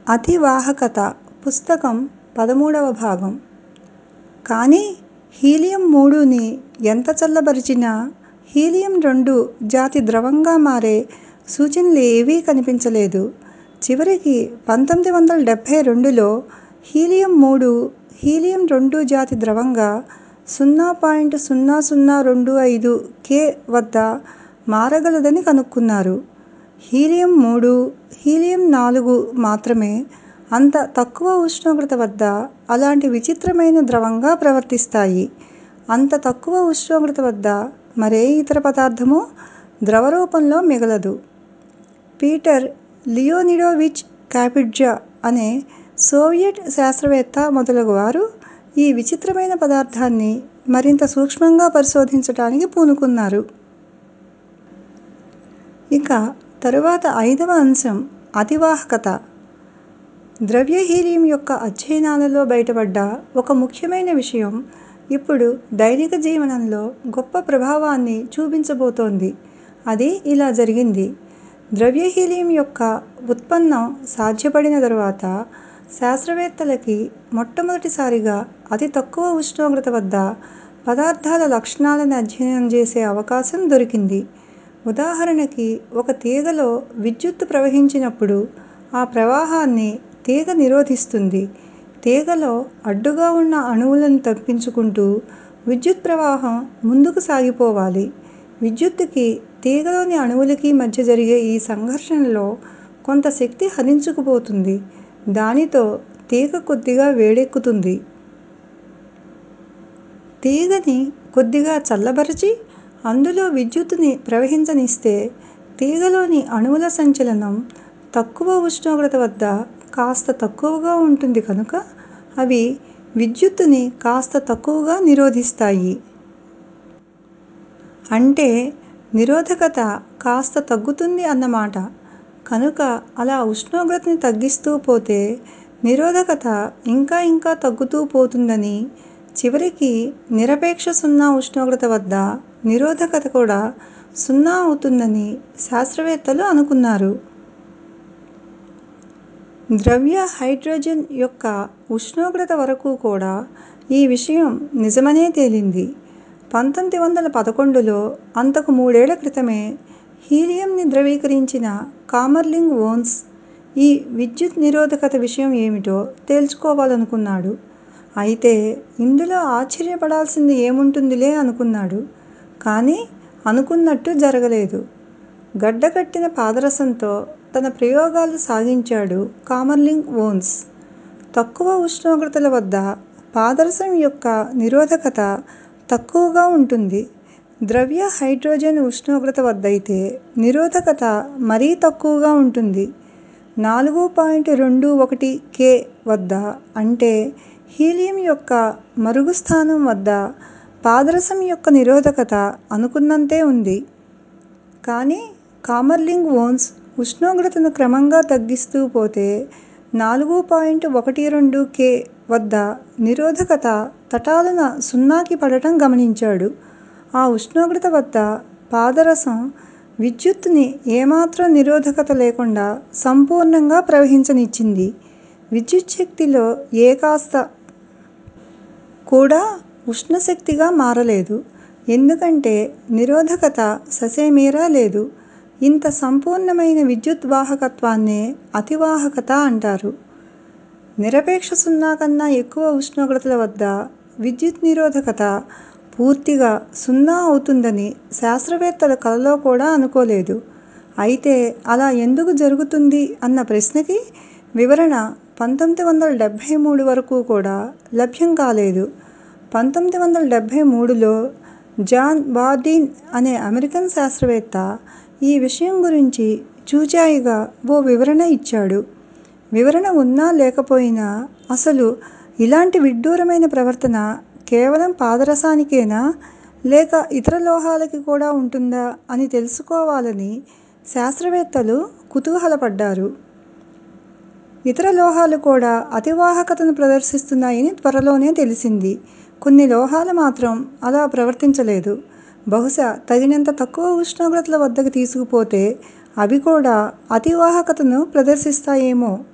అతివాహకత పుస్తకం పదమూడవ భాగం కానీ హీలియం మూడుని ఎంత చల్లబరిచినా హీలియం రెండు జాతి ద్రవంగా మారే సూచనలేవీ కనిపించలేదు చివరికి పంతొమ్మిది వందల డెబ్బై రెండులో హీలియం మూడు హీలియం రెండు జాతి ద్రవంగా సున్నా పాయింట్ సున్నా సున్నా రెండు ఐదు కే వద్ద మారగలదని కనుక్కున్నారు హీలియం మూడు హీలియం నాలుగు మాత్రమే అంత తక్కువ ఉష్ణోగ్రత వద్ద అలాంటి విచిత్రమైన ద్రవంగా ప్రవర్తిస్తాయి అంత తక్కువ ఉష్ణోగ్రత వద్ద మరే ఇతర పదార్థమూ ద్రవ రూపంలో మిగలదు పీటర్ లియోనిడోవిచ్ కాపిట్జా అనే సోవియట్ శాస్త్రవేత్త మొదలగువారు ఈ విచిత్రమైన పదార్థాన్ని మరింత సూక్ష్మంగా పరిశోధించటానికి పూనుకున్నారు ఇక తరువాత ఐదవ అంశం అతివాహకత ద్రవ్య హీలియం యొక్క అధ్యయనాలలో బయటపడ్డ ఒక ముఖ్యమైన విషయం ఇప్పుడు దైనిక జీవనంలో గొప్ప ప్రభావాన్ని చూపించబోతోంది అది ఇలా జరిగింది ద్రవ్య హీలియం యొక్క ఉత్పన్నం సాధ్యపడిన తరువాత శాస్త్రవేత్తలకి మొట్టమొదటిసారిగా అతి తక్కువ ఉష్ణోగ్రత వద్ద పదార్థాల లక్షణాలను అధ్యయనం చేసే అవకాశం దొరికింది ఉదాహరణకి ఒక తీగలో విద్యుత్తు ప్రవహించినప్పుడు ఆ ప్రవాహాన్ని తీగ నిరోధిస్తుంది తీగలో అడ్డుగా ఉన్న అణువులను తప్పించుకుంటూ విద్యుత్ ప్రవాహం ముందుకు సాగిపోవాలి విద్యుత్తుకి తీగలోని అణువులకి మధ్య జరిగే ఈ సంఘర్షణలో కొంత శక్తి హరించుకుపోతుంది దానితో తీగ కొద్దిగా వేడెక్కుతుంది తీగని కొద్దిగా చల్లబరచి అందులో విద్యుత్తుని ప్రవహించనిస్తే తీగలోని అణువుల సంచలనం తక్కువ ఉష్ణోగ్రత వద్ద కాస్త తక్కువగా ఉంటుంది కనుక అవి విద్యుత్తుని కాస్త తక్కువగా నిరోధిస్తాయి అంటే నిరోధకత కాస్త తగ్గుతుంది అన్నమాట కనుక అలా ఉష్ణోగ్రతని తగ్గిస్తూ పోతే నిరోధకత ఇంకా ఇంకా తగ్గుతూ పోతుందని చివరికి నిరపేక్ష సున్నా ఉష్ణోగ్రత వద్ద నిరోధకత కూడా సున్నా అవుతుందని శాస్త్రవేత్తలు అనుకున్నారు ద్రవ్య హైడ్రోజన్ యొక్క ఉష్ణోగ్రత వరకు కూడా ఈ విషయం నిజమనే తేలింది పంతొమ్మిది వందల పదకొండులో అంతకు మూడేళ్ల క్రితమే హీలియంని ద్రవీకరించిన కామర్లింగ్ ఓన్స్ ఈ విద్యుత్ నిరోధకత విషయం ఏమిటో తేల్చుకోవాలనుకున్నాడు అయితే ఇందులో ఆశ్చర్యపడాల్సింది ఏముంటుందిలే అనుకున్నాడు కానీ అనుకున్నట్టు జరగలేదు గడ్డకట్టిన పాదరసంతో తన ప్రయోగాలు సాగించాడు కామర్లింగ్ ఓన్స్ తక్కువ ఉష్ణోగ్రతల వద్ద పాదరసం యొక్క నిరోధకత తక్కువగా ఉంటుంది ద్రవ్య హైడ్రోజన్ ఉష్ణోగ్రత వద్దయితే నిరోధకత మరీ తక్కువగా ఉంటుంది నాలుగు పాయింట్ రెండు ఒకటి కే వద్ద అంటే హీలియం యొక్క మరుగు స్థానం వద్ద పాదరసం యొక్క నిరోధకత అనుకున్నంతే ఉంది కానీ కామర్లింగ్ ఓన్స్ ఉష్ణోగ్రతను క్రమంగా తగ్గిస్తూ పోతే నాలుగు పాయింట్ ఒకటి రెండు కే వద్ద నిరోధకత తటాలున సున్నాకి పడటం గమనించాడు ఆ ఉష్ణోగ్రత వద్ద పాదరసం విద్యుత్తుని ఏమాత్రం నిరోధకత లేకుండా సంపూర్ణంగా ప్రవహించనిచ్చింది విద్యుచ్ఛక్తిలో ఏ కాస్త కూడా ఉష్ణశక్తిగా మారలేదు ఎందుకంటే నిరోధకత ససేమిరా లేదు ఇంత సంపూర్ణమైన విద్యుత్ వాహకత్వాన్నే అతివాహకత అంటారు నిరపేక్ష సున్నా కన్నా ఎక్కువ ఉష్ణోగ్రతల వద్ద విద్యుత్ నిరోధకత పూర్తిగా సున్నా అవుతుందని శాస్త్రవేత్తలు కలలో కూడా అనుకోలేదు అయితే అలా ఎందుకు జరుగుతుంది అన్న ప్రశ్నకి వివరణ పంతొమ్మిది వందల డెబ్బై మూడు వరకు కూడా లభ్యం కాలేదు పంతొమ్మిది వందల డెబ్బై మూడులో జాన్ బార్డీన్ అనే అమెరికన్ శాస్త్రవేత్త ఈ విషయం గురించి చూచాయిగా ఓ వివరణ ఇచ్చాడు వివరణ ఉన్నా లేకపోయినా అసలు ఇలాంటి విడ్డూరమైన ప్రవర్తన కేవలం పాదరసానికేనా లేక ఇతర లోహాలకి కూడా ఉంటుందా అని తెలుసుకోవాలని శాస్త్రవేత్తలు కుతూహలపడ్డారు ఇతర లోహాలు కూడా అతివాహకతను ప్రదర్శిస్తున్నాయని త్వరలోనే తెలిసింది కొన్ని లోహాలు మాత్రం అలా ప్రవర్తించలేదు బహుశా తగినంత తక్కువ ఉష్ణోగ్రతల వద్దకు తీసుకుపోతే అవి కూడా అతివాహకతను ప్రదర్శిస్తాయేమో